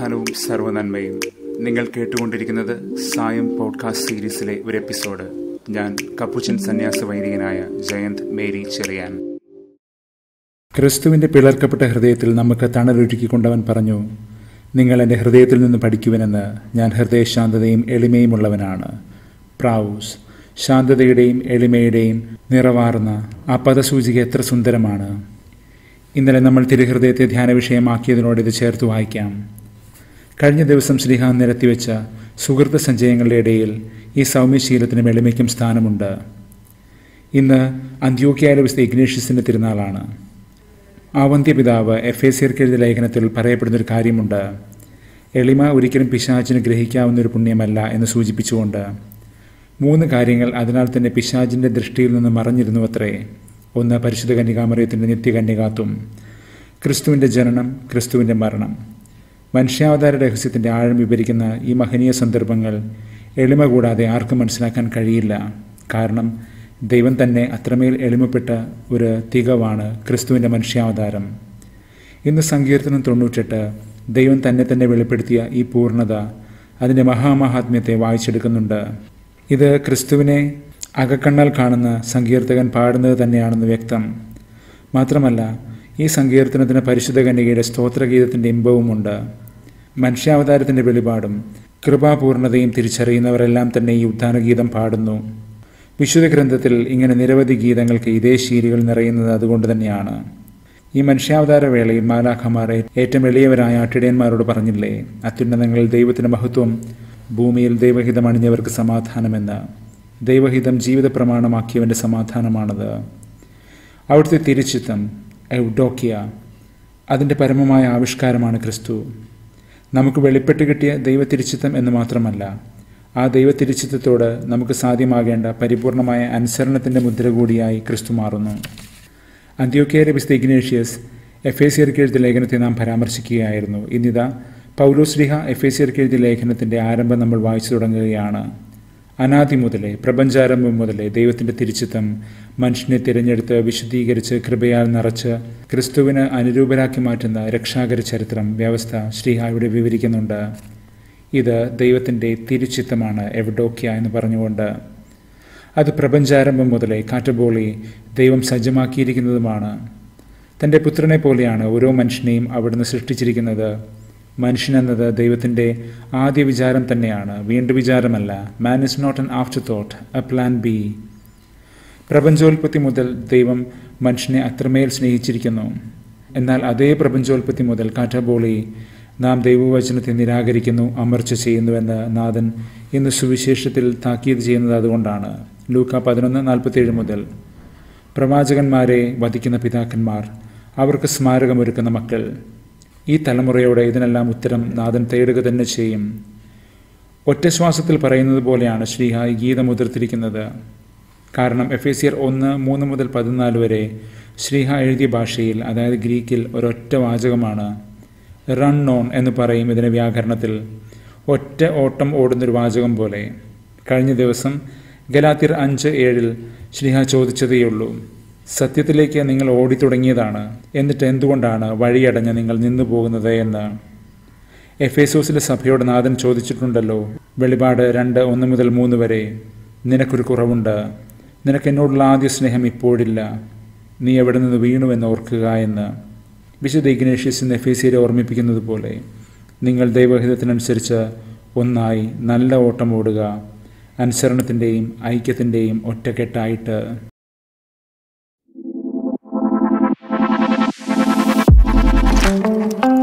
സമാധാനവും സർവ്വനന്മയും നിങ്ങൾ കേട്ടുകൊണ്ടിരിക്കുന്നത് സായം പോഡ്കാസ്റ്റ് സീരീസിലെ ഒരു എപ്പിസോഡ് ഞാൻ കപ്പുച്ചൻ സന്യാസ വൈദികനായ ജയന്ത് മേരി ചെറിയാൻ ക്രിസ്തുവിന്റെ പിളർക്കപ്പെട്ട ഹൃദയത്തിൽ നമുക്ക് തണലൊരുക്കിക്കൊണ്ടവൻ പറഞ്ഞു നിങ്ങൾ എൻ്റെ ഹൃദയത്തിൽ നിന്ന് പഠിക്കുവനെന്ന് ഞാൻ ഹൃദയശാന്തതയും എളിമയുമുള്ളവനാണ് പ്രാവുസ് ശാന്തതയുടെയും എളിമയുടെയും നിറവാർന്ന ആ പദസൂചിക എത്ര സുന്ദരമാണ് ഇന്നലെ നമ്മൾ തിരുഹൃദയത്തെ ധ്യാന വിഷയമാക്കിയതിനോട് ഇത് ചേർത്ത് വായിക്കാം കഴിഞ്ഞ ദിവസം ശ്രീഹാൻ നിരത്തിവെച്ച സുഹൃത്ത് സഞ്ചയങ്ങളുടെ ഇടയിൽ ഈ സൗമ്യശീലത്തിനും എളിമയ്ക്കും സ്ഥാനമുണ്ട് ഇന്ന് അന്ത്യോക്യായ വിശുദ്ധ ഇഗ്നേഷ്യസിൻ്റെ തിരുനാളാണ് ആവന്ത്യ പിതാവ് എഫ് എ സിർക്ക് എഴുതിയ ലേഖനത്തിൽ പറയപ്പെടുന്നൊരു കാര്യമുണ്ട് എളിമ ഒരിക്കലും പിശാചിന് ഗ്രഹിക്കാവുന്ന ഒരു പുണ്യമല്ല എന്ന് സൂചിപ്പിച്ചുകൊണ്ട് മൂന്ന് കാര്യങ്ങൾ അതിനാൽ തന്നെ പിശാചിൻ്റെ ദൃഷ്ടിയിൽ നിന്ന് മറഞ്ഞിരുന്നു അത്രേ ഒന്ന് പരിശുദ്ധ കന്യകാമറയത്തിൻ്റെ നിത്യകന്യകാത്വം ക്രിസ്തുവിൻ്റെ ജനനം ക്രിസ്തുവിൻ്റെ മരണം മനുഷ്യാവതാര രഹസ്യത്തിൻ്റെ ആഴം വിവരിക്കുന്ന ഈ മഹനീയ സന്ദർഭങ്ങൾ എളിമ കൂടാതെ ആർക്കും മനസ്സിലാക്കാൻ കഴിയില്ല കാരണം ദൈവം തന്നെ അത്രമേൽ എളിമപ്പെട്ട ഒരു തികവാണ് ക്രിസ്തുവിൻ്റെ മനുഷ്യാവതാരം ഇന്ന് സങ്കീർത്തനം തൊണ്ണൂറ്റെട്ട് ദൈവം തന്നെ തന്നെ വെളിപ്പെടുത്തിയ ഈ പൂർണ്ണത അതിൻ്റെ മഹാമഹാത്മ്യത്തെ വായിച്ചെടുക്കുന്നുണ്ട് ഇത് ക്രിസ്തുവിനെ അകക്കണ്ണാൽ കാണുന്ന സങ്കീർത്തകൻ പാടുന്നത് തന്നെയാണെന്ന് വ്യക്തം മാത്രമല്ല ഈ സങ്കീർത്തനത്തിന് പരിശുദ്ധ കന്യകയുടെ സ്തോത്രഗീതത്തിൻ്റെ ഇമ്പവുമുണ്ട് മനുഷ്യാവതാരത്തിൻ്റെ വെളിപാടും കൃപാപൂർണതയും തിരിച്ചറിയുന്നവരെല്ലാം തന്നെ ഈ ഉദ്ധാനഗീതം പാടുന്നു വിശുദ്ധ ഗ്രന്ഥത്തിൽ ഇങ്ങനെ നിരവധി ഗീതങ്ങൾക്ക് ഇതേ ശീലികൾ നിറയുന്നത് അതുകൊണ്ട് തന്നെയാണ് ഈ മനുഷ്യാവതാര വേളയിൽ മാലാഖമാരെ ഏറ്റവും എളിയവരായ ആട്ടിടയന്മാരോട് പറഞ്ഞില്ലേ അത്യുന്നതങ്ങളിൽ ദൈവത്തിൻ്റെ മഹത്വം ഭൂമിയിൽ ദൈവഹിതം അണിഞ്ഞവർക്ക് സമാധാനമെന്ന് ദൈവഹിതം ജീവിത പ്രമാണമാക്കിയവൻ്റെ സമാധാനമാണത് അവിടുത്തെ തിരിച്ചിത്തം എവ്ഡോക്കിയ അതിൻ്റെ പരമമായ ആവിഷ്കാരമാണ് ക്രിസ്തു നമുക്ക് വെളിപ്പെട്ട് കിട്ടിയ ദൈവതിരിച്ചിത്തം എന്ന് മാത്രമല്ല ആ ദൈവതിരിച്ചിത്തത്തോട് നമുക്ക് സാധ്യമാകേണ്ട പരിപൂർണമായ അനുസരണത്തിൻ്റെ മുദ്ര കൂടിയായി ക്രിസ്തു മാറുന്നു അന്ത്യോക്കേര വിസ്ത ഇഗ്നേഷ്യസ് എഫ് എ സിയർക്ക് എഴുതിയ ലേഖനത്തെ നാം പരാമർശിക്കുകയായിരുന്നു ഇന്നിതാ പൗലോസ്ലിഹ എഫ് എ സിയർക്ക് എഴുതിയ ലേഖനത്തിൻ്റെ ആരംഭം നമ്മൾ വായിച്ചു തുടങ്ങുകയാണ് അനാദി മുതലേ പ്രപഞ്ചാരംഭം മുതലേ ദൈവത്തിൻ്റെ തിരിച്ചിത്തം മനുഷ്യനെ തിരഞ്ഞെടുത്ത് വിശദീകരിച്ച് കൃപയാൽ നിറച്ച് ക്രിസ്തുവിന് അനുരൂപരാക്കി മാറ്റുന്ന രക്ഷാകര ചരിത്രം വ്യവസ്ഥ ശ്രീഹ ഇവിടെ വിവരിക്കുന്നുണ്ട് ഇത് ദൈവത്തിൻ്റെ തിരുച്ചിത്തമാണ് എവഡോക്യ എന്ന് പറഞ്ഞുകൊണ്ട് അത് പ്രപഞ്ചാരംഭം മുതലേ കാറ്റബോളി ദൈവം സജ്ജമാക്കിയിരിക്കുന്നതുമാണ് തൻ്റെ പുത്രനെ പോലെയാണ് ഓരോ മനുഷ്യനെയും അവിടുന്ന് സൃഷ്ടിച്ചിരിക്കുന്നത് മനുഷ്യനെന്നത് ദൈവത്തിൻ്റെ ആദ്യ വിചാരം തന്നെയാണ് വീണ്ടും വിചാരമല്ല man is not an afterthought a plan B പ്രപഞ്ചോൽപത്തി മുതൽ ദൈവം മനുഷ്യനെ അത്രമേൽ സ്നേഹിച്ചിരിക്കുന്നു എന്നാൽ അതേ പ്രപഞ്ചോൽപത്തി മുതൽ കാറ്റബോളി നാം ദൈവവചനത്തെ നിരാകരിക്കുന്നു അമർച്ച ചെയ്യുന്നുവെന്ന് നാഥൻ ഇന്ന് സുവിശേഷത്തിൽ താക്കീത് ചെയ്യുന്നത് അതുകൊണ്ടാണ് ലൂക്ക പതിനൊന്ന് നാൽപ്പത്തേഴ് മുതൽ പ്രവാചകന്മാരെ വധിക്കുന്ന പിതാക്കന്മാർ അവർക്ക് സ്മാരകമൊരുക്കുന്ന മക്കൾ ഈ തലമുറയോടെ ഇതിനെല്ലാം ഉത്തരം നാഥൻ തേടുക തന്നെ ചെയ്യും ഒറ്റശ്വാസത്തിൽ പറയുന്നത് പോലെയാണ് ശ്രീഹ ഈ ഗീതം ഉതിർത്തിരിക്കുന്നത് കാരണം എഫ് എ സിയർ ഒന്ന് മൂന്ന് മുതൽ പതിനാല് വരെ ശ്രീഹ എഴുതിയ ഭാഷയിൽ അതായത് ഗ്രീക്കിൽ ഒരൊറ്റ വാചകമാണ് റൺ ഓൺ എന്ന് പറയും ഇതിൻ്റെ വ്യാകരണത്തിൽ ഒറ്റ ഓട്ടം ഓടുന്നൊരു വാചകം പോലെ കഴിഞ്ഞ ദിവസം ഗലാത്തിർ അഞ്ച് ഏഴിൽ ശ്രീഹ ചോദിച്ചതേയുള്ളൂ സത്യത്തിലേക്ക് നിങ്ങൾ ഓടിത്തുടങ്ങിയതാണ് എന്നിട്ട് എന്തുകൊണ്ടാണ് വഴിയടഞ്ഞ് നിങ്ങൾ നിന്നു പോകുന്നത് എന്ന് എഫേസോസിലെ സഭയോട് നാഥൻ ചോദിച്ചിട്ടുണ്ടല്ലോ വെളിപാട് രണ്ട് ഒന്ന് മുതൽ മൂന്ന് വരെ നിനക്കൊരു കുറവുണ്ട് നിനക്ക് എന്നോടുള്ള ആദ്യ സ്നേഹം ഇപ്പോഴില്ല നീ എവിടെ നിന്ന് വീണുവെന്ന് ഓർക്കുക എന്ന് വിശുദ്ധ ഇഗ്നേഷ്യസ് ഇന്ന് എഫേസിയരെ ഓർമ്മിപ്പിക്കുന്നത് പോലെ നിങ്ങൾ ദൈവഹിതത്തിനനുസരിച്ച് ഒന്നായി നല്ല ഓട്ടം ഓടുക അനുസരണത്തിൻ്റെയും ഐക്യത്തിൻ്റെയും ഒറ്റക്കെട്ടായിട്ട് thank you